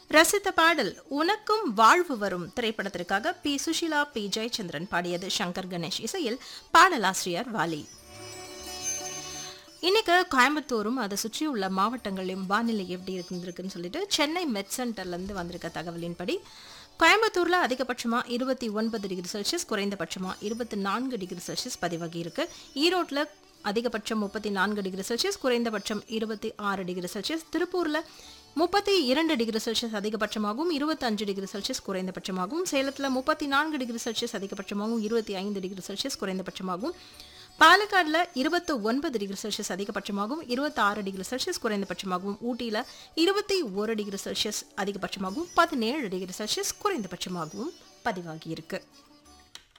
ரசித்த பாடல் உனக்கும் வாழ்வு வரும் திரைப்படத்திற்காக பி சுஷிலா பி ஜெயச்சந்திரன் பாடியது சங்கர் கணேஷ் இசையில் பாடலாசிரியர் வாலி இன்னைக்கு கோயம்புத்தூரும் அதை சுற்றியுள்ள மாவட்டங்களிலும் வானிலை எப்படி இருந்திருக்குன்னு சொல்லிட்டு சென்னை மெட் சென்டர்லேருந்து வந்திருக்க தகவலின்படி கோயம்புத்தூர்ல அதிகபட்சமா இருபத்தி ஒன்பது டிகிரி செல்சியஸ் குறைந்தபட்சமா இருபத்தி நான்கு டிகிரி செல்சியஸ் பதிவாகி இருக்கு ஈரோட்ல அதிகபட்சம் முப்பத்தி நான்கு டிகிரி செல்சியஸ் குறைந்தபட்சம் இருபத்தி ஆறு டிகிரி செல்சியஸ் திருப்பூர்ல முப்பத்தி இரண்டு டிகிரி செல்சியஸ் அதிகபட்சமாகவும் இருபத்தஞ்சு டிகிரி செல்சியஸ் குறைந்தபட்சமாகவும் சேலத்தில் முப்பத்தி நான்கு டிகிரி செல்சியஸ் அதிகபட்சமாகவும் இருபத்தி ஐந்து டிகிரி செல்சியஸ் குறைந்தபட்சமாகவும் பாலக்காடில் இருபத்தி ஒன்பது டிகிரி செல்சியஸ் அதிகபட்சமாகவும் இருபத்தி ஆறு டிகிரி செல்சியஸ் குறைந்தபட்சமாகவும் ஊட்டியில் இருபத்தி ஒரு டிகிரி செல்சியஸ் அதிகபட்சமாகவும் பதினேழு டிகிரி செல்சியஸ் குறைந்தபட்சமாகவும் பதிவாகியிருக்கு